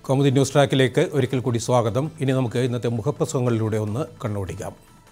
Kaumudi news ട്രാക്കിലേക്ക് ഒരിക്കൽ കൂടി സ്വാഗതം ഇനി നമുക്ക് ഇന്നത്തെ മുഖപ്രസംഗങ്ങളിലൂടെ ഒന്ന് കണ്ണോടിക്കാം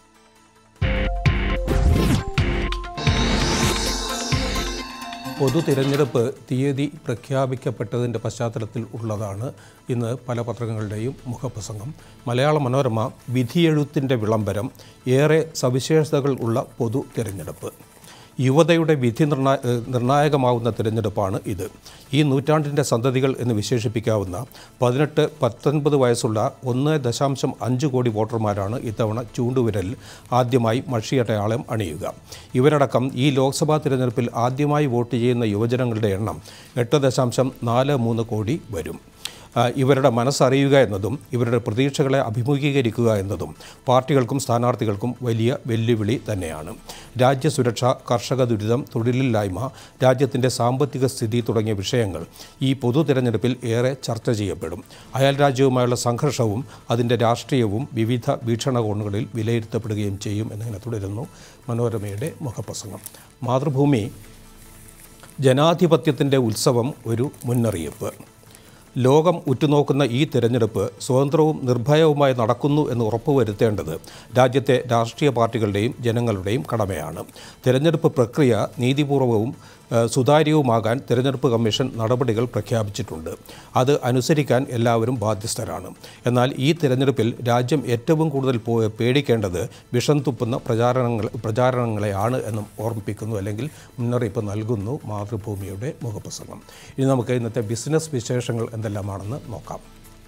പൊതു തിരഞ്ഞെടുപ്പ് തീയതി പ്രഖ്യാപിക്കപ്പെട്ടതിൻ്റെ പശ്ചാത്തലത്തിൽ ഉള്ളതാണ് ഇന്ന് പല പത്രങ്ങളുടെയും മുഖപ്രസംഗം മലയാള മനോരമ വിധിയെഴുത്തിൻ്റെ വിളംബരം ഏറെ സവിശേഷതകൾ ഉള്ള പൊതു തിരഞ്ഞെടുപ്പ് യുവതയുടെ വിധി നിർണാ ഏഹ് നിർണായകമാവുന്ന തിരഞ്ഞെടുപ്പാണ് ഇത് ഈ നൂറ്റാണ്ടിൻ്റെ സന്തതികൾ എന്ന് വിശേഷിപ്പിക്കാവുന്ന പതിനെട്ട് പത്തൊൻപത് വയസ്സുള്ള ഒന്ന് ദശാംശം അഞ്ച് കോടി വോട്ടർമാരാണ് ഇത്തവണ ചൂണ്ടുവിരലിൽ ആദ്യമായി മഷിയടയാളം അണിയുക ഇവരടക്കം ഈ ലോക്സഭാ തിരഞ്ഞെടുപ്പിൽ ആദ്യമായി വോട്ട് ചെയ്യുന്ന യുവജനങ്ങളുടെ എണ്ണം എട്ട് ദശാംശം നാല് മൂന്ന് കോടി വരും ആ, ഇവരുടെ മനസ്സറിയുക എന്നതും ഇവരുടെ പ്രതീക്ഷകളെ അഭിമുഖീകരിക്കുക എന്നതും പാർട്ടികൾക്കും സ്ഥാനാർത്ഥികൾക്കും വലിയ വെല്ലുവിളി തന്നെയാണ് രാജ്യസുരക്ഷ കർഷക ദുരിതം തൊഴിലില്ലായ്മ രാജ്യത്തിൻ്റെ സാമ്പത്തിക സ്ഥിതി തുടങ്ങിയ വിഷയങ്ങൾ ഈ പൊതു തിരഞ്ഞെടുപ്പിൽ ഏറെ ചർച്ച ചെയ്യപ്പെടും അയൽ രാജ്യവുമായുള്ള സംഘർഷവും അതിൻ്റെ രാഷ്ട്രീയവും വിവിധ വീക്ഷണകോണുകളിൽ വിലയിരുത്തപ്പെടുകയും ചെയ്യും എന്നിങ്ങനെ തുടരുന്നു മനോരമയുടെ മുഖപ്രസംഗം മാതൃഭൂമി ജനാധിപത്യത്തിൻ്റെ ഉത്സവം ഒരു മുന്നറിയിപ്പ് ലോകം ഉറ്റുനോക്കുന്ന ഈ തിരഞ്ഞെടുപ്പ് സ്വതന്ത്രവും നിർഭയവുമായി നടക്കുന്നു എന്ന് ഉറപ്പുവരുത്തേണ്ടത് രാജ്യത്തെ രാഷ്ട്രീയ പാർട്ടികളുടെയും ജനങ്ങളുടെയും കടമയാണ് തിരഞ്ഞെടുപ്പ് പ്രക്രിയ നീതിപൂർവവും ഏഹ്, സുതാര്യവുമാകാൻ തിരഞ്ഞെടുപ്പ് കമ്മീഷൻ നടപടികൾ പ്രഖ്യാപിച്ചിട്ടുണ്ട് അത് അനുസരിക്കാൻ എല്ലാവരും ബാധ്യസ്ഥരാണ് എന്നാൽ ഈ തിരഞ്ഞെടുപ്പിൽ രാജ്യം ഏറ്റവും കൂടുതൽ പോ- പേടിക്കേണ്ടത് വിഷം തുപ്പുന്ന പ്രചാരണങ്ങൾ പ്രചാരണങ്ങളെയാണ് എന്നും ഓർമ്മിപ്പിക്കുന്നു അല്ലെങ്കിൽ മുന്നറിയിപ്പ് നൽകുന്നു മാതൃഭൂമിയുടെ മുഖപ്രസംഗം ഇനി നമുക്ക് ഇന്നത്തെ ബിസിനസ് വിശേഷങ്ങൾ എന്തെല്ലാമാണെന്ന് നോക്കാം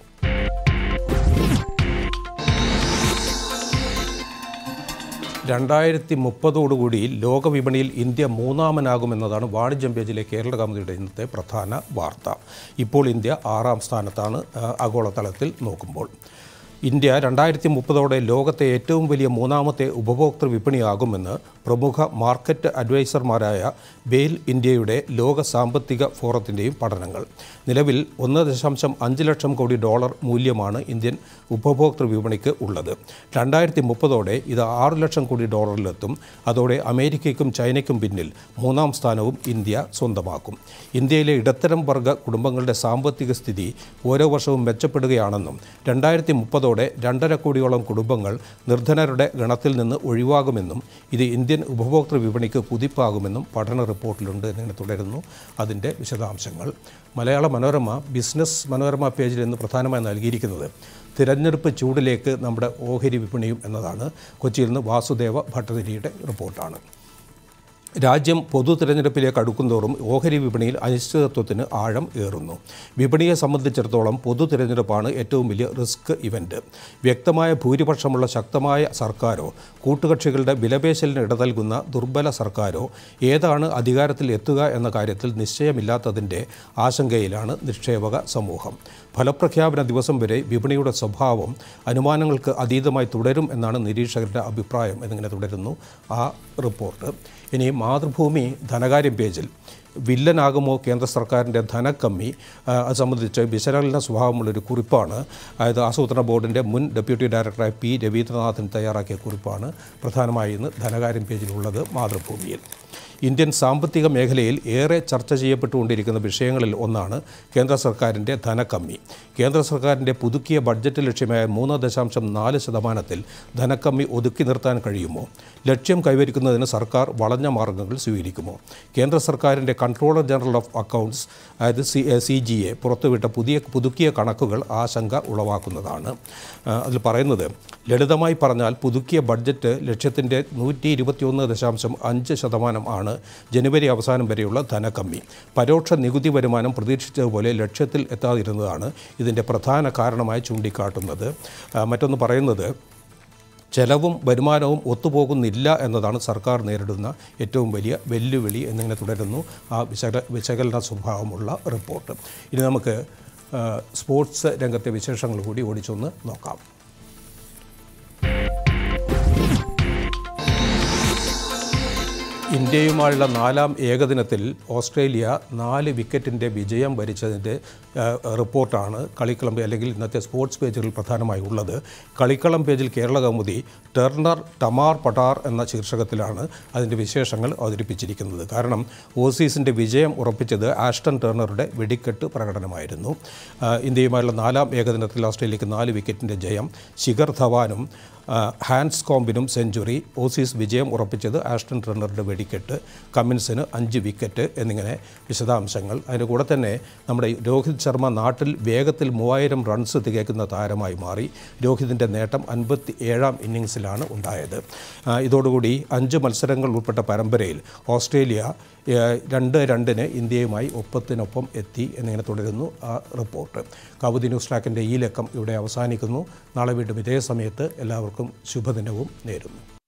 രണ്ടായിരത്തി മുപ്പതോടുകൂടി ലോകവിപണിയിൽ ഇന്ത്യ മൂന്നാമനാകുമെന്നതാണ് വാണിജ്യം പേജിലെ കേരള കൗമുദിയുടെ ഇന്നത്തെ പ്രധാന വാർത്ത ഇപ്പോൾ ഇന്ത്യ ആറാം സ്ഥാനത്താണ് ആ, ആഗോളതലത്തിൽ നോക്കുമ്പോൾ ഇന്ത്യ രണ്ടായിരത്തി മുപ്പതോടെ ലോകത്തെ ഏറ്റവും വലിയ മൂന്നാമത്തെ ഉപഭോക്തൃ വിപണിയാകുമെന്ന് പ്രമുഖ മാർക്കറ്റ് അഡ്വൈസർമാരായ ബെയിൽ ഇന്ത്യയുടെ ലോക സാമ്പത്തിക ഫോറത്തിൻ്റെയും പഠനങ്ങൾ നിലവിൽ ഒന്ന് ദശാംശം അഞ്ച് ലക്ഷം കോടി ഡോളർ മൂല്യമാണ് ഇന്ത്യൻ ഉപഭോക്തൃ വിപണിക്ക് ഉള്ളത് രണ്ടായിരത്തി മുപ്പതോടെ ഇത് ആറ് ലക്ഷം കോടി ഡോളറിലെത്തും അതോടെ അമേരിക്കയ്ക്കും ചൈനയ്ക്കും പിന്നിൽ മൂന്നാം സ്ഥാനവും ഇന്ത്യ സ്വന്തമാക്കും ഇന്ത്യയിലെ ഇടത്തരം വർഗ കുടുംബങ്ങളുടെ സാമ്പത്തിക സ്ഥിതി ഓരോ വർഷവും മെച്ചപ്പെടുകയാണെന്നും രണ്ടായിരത്തി മുപ്പതോടെ രണ്ടര കോടിയോളം കുടുംബങ്ങൾ നിർധനരുടെ ഗണത്തിൽ നിന്ന് ഒഴിവാകുമെന്നും ഇത് ഇന്ത്യൻ ഉപഭോക്തൃ വിപണിക്ക് കുതിപ്പാകുമെന്നും പഠന റിപ്പോർട്ടിലുണ്ട് എന്നിങ്ങനെ തുടരുന്നു അതിൻ്റെ വിശദാംശങ്ങൾ മലയാള മനോരമ ബിസിനസ് മനോരമ പേജിൽ ഇന്ന് പ്രധാനമായി നൽകിയിരിക്കുന്നത് തിരഞ്ഞെടുപ്പ് ചൂടിലേക്ക് നമ്മുടെ ഓഹരി വിപണിയും എന്നതാണ് കൊച്ചിയിൽ നിന്ന് വാസുദേവ ഭട്ടതിരിയുടെ റിപ്പോർട്ടാണ് രാജ്യം പൊതു തിരഞ്ഞെടുപ്പിലേക്ക് അടുക്കുന്തോറും ഓഹരി വിപണിയിൽ അനിശ്ചിതത്വത്തിന് ആഴം ഏറുന്നു വിപണിയെ സംബന്ധിച്ചിടത്തോളം പൊതു തിരഞ്ഞെടുപ്പാണ് ഏറ്റവും വലിയ റിസ്ക് ഇവൻ്റ് വ്യക്തമായ ഭൂരിപക്ഷമുള്ള ശക്തമായ സർക്കാരോ കൂട്ടുകക്ഷികളുടെ വിലപേശലിന് ഇട നൽകുന്ന ദുർബല സർക്കാരോ ഏതാണ് അധികാരത്തിൽ എത്തുക എന്ന കാര്യത്തിൽ നിശ്ചയമില്ലാത്തതിൻ്റെ ആശങ്കയിലാണ് നിക്ഷേപക സമൂഹം ഫലപ്രഖ്യാപന ദിവസം വരെ വിപണിയുടെ സ്വഭാവം അനുമാനങ്ങൾക്ക് അതീതമായി തുടരും എന്നാണ് നിരീക്ഷകരുടെ അഭിപ്രായം എന്നിങ്ങനെ തുടരുന്നു ആ റിപ്പോർട്ട് ഇനി മാതൃഭൂമി ധനകാര്യം പേജിൽ വില്ലനാകുമോ കേന്ദ്ര സർക്കാരിൻ്റെ ധനക്കമ്മി ആ, അത് സംബന്ധിച്ച് വിശകലന സ്വഭാവമുള്ളൊരു കുറിപ്പാണ് അതായത് ആസൂത്രണ ബോർഡിൻ്റെ മുൻ ഡെപ്യൂട്ടി ഡയറക്ടറായ പി രവീന്ദ്രനാഥൻ തയ്യാറാക്കിയ കുറിപ്പാണ് പ്രധാനമായി ഇന്ന് ധനകാര്യം പേജിലുള്ളത് മാതൃഭൂമിയിൽ ഇന്ത്യൻ സാമ്പത്തിക മേഖലയിൽ ഏറെ ചർച്ച ചെയ്യപ്പെട്ടുകൊണ്ടിരിക്കുന്ന വിഷയങ്ങളിൽ ഒന്നാണ് കേന്ദ്ര സർക്കാരിൻ്റെ ധനക്കമ്മി കേന്ദ്ര സർക്കാരിൻ്റെ പുതുക്കിയ ബഡ്ജറ്റ് ലക്ഷ്യമായ മൂന്ന് ദശാംശം നാല് ശതമാനത്തിൽ ധനക്കമ്മി ഒതുക്കി നിർത്താൻ കഴിയുമോ ലക്ഷ്യം കൈവരിക്കുന്നതിന് സർക്കാർ വളഞ്ഞ മാർഗങ്ങൾ സ്വീകരിക്കുമോ കേന്ദ്ര സർക്കാരിൻ്റെ കൺട്രോളർ ജനറൽ ഓഫ് അക്കൗണ്ട്സ് അതായത് സി സി ജി എ പുറത്തുവിട്ട പുതിയ പുതുക്കിയ കണക്കുകൾ ആശങ്ക ഉളവാക്കുന്നതാണ് ആ, അതിൽ പറയുന്നത് ലളിതമായി പറഞ്ഞാൽ പുതുക്കിയ ബഡ്ജറ്റ് ലക്ഷ്യത്തിൻ്റെ നൂറ്റി ഇരുപത്തിയൊന്ന് ദശാംശം അഞ്ച് ശതമാനം ആണ് ജനുവരി അവസാനം വരെയുള്ള ധനക്കമ്മി പരോക്ഷ നികുതി വരുമാനം പ്രതീക്ഷിച്ചതുപോലെ ലക്ഷ്യത്തിൽ എത്താതിരുന്നതാണ് ഇതിൻ്റെ പ്രധാന കാരണമായി ചൂണ്ടിക്കാട്ടുന്നത് ആ, മറ്റൊന്ന് പറയുന്നത് ചെലവും വരുമാനവും ഒത്തുപോകുന്നില്ല എന്നതാണ് സർക്കാർ നേരിടുന്ന ഏറ്റവും വലിയ വെല്ലുവിളി എന്നിങ്ങനെ തുടരുന്നു ആ വിശക വിശകലന സ്വഭാവമുള്ള റിപ്പോർട്ട് ഇനി നമുക്ക് ആ, സ്പോർട്സ് രംഗത്തെ വിശേഷങ്ങൾ കൂടി ഓടിച്ചൊന്ന് നോക്കാം ഇന്ത്യയുമായുള്ള നാലാം ഏകദിനത്തിൽ ഓസ്ട്രേലിയ നാല് വിക്കറ്റിൻ്റെ വിജയം വരിച്ചതിൻ്റെ ആ, റിപ്പോർട്ടാണ് കളിക്കളം പേ- അല്ലെങ്കിൽ ഇന്നത്തെ സ്പോർട്സ് പേജുകളിൽ പ്രധാനമായി ഉള്ളത് കളിക്കളം പേജിൽ കേരള കൗമുദി ടെർണർ ടമാർ പട്ടാർ എന്ന ശീർഷകത്തിലാണ് അതിൻ്റെ വിശേഷങ്ങൾ അവതരിപ്പിച്ചിരിക്കുന്നത് കാരണം ഓസീസിൻ്റെ വിജയം ഉറപ്പിച്ചത് ആഷ്ടൺ ടെർണറുടെ വെടിക്കെട്ട് പ്രകടനമായിരുന്നു ആ, ഇന്ത്യയുമായുള്ള നാലാം ഏകദിനത്തിൽ ഓസ്ട്രേലിയക്ക് നാല് വിക്കറ്റിൻ്റെ ജയം ശിഖർ ധവാനും ആ, ഹാൻസ് കോമ്പിനും സെഞ്ചുറി ഓസീസ് വിജയം ഉറപ്പിച്ചത് ആഷ്ടൺ ടർണറുടെ വെടിക്കെട്ട് കമ്മിൻസിന് അഞ്ച് വിക്കറ്റ് എന്നിങ്ങനെ വിശദാംശങ്ങൾ അതിൻ്റെ കൂടെ തന്നെ നമ്മുടെ രോഹിത് ശർമ്മ നാട്ടിൽ വേഗത്തിൽ മൂവായിരം റൺസ് തികയ്ക്കുന്ന താരമായി മാറി രോഹിതിൻ്റെ നേട്ടം അൻപത്തി ഏഴാം ഇന്നിങ്സിലാണ് ഉണ്ടായത് ആ, ഇതോടുകൂടി അഞ്ച് മത്സരങ്ങൾ ഉൾപ്പെട്ട പരമ്പരയിൽ ഓസ്ട്രേലിയ ഏ, രണ്ട് രണ്ടിന് ഇന്ത്യയുമായി ഒപ്പത്തിനൊപ്പം എത്തി എന്നിങ്ങനെ തുടരുന്നു ആ റിപ്പോർട്ട് കൗമുദി ന്യൂസ് ട്രാക്കിൻ്റെ ഈ ലക്കം ഇവിടെ അവസാനിക്കുന്നു നാളെ വീണ്ടും ഇതേ സമയത്ത് എല്ലാവർക്കും ശുഭദിനവും നേരുന്നു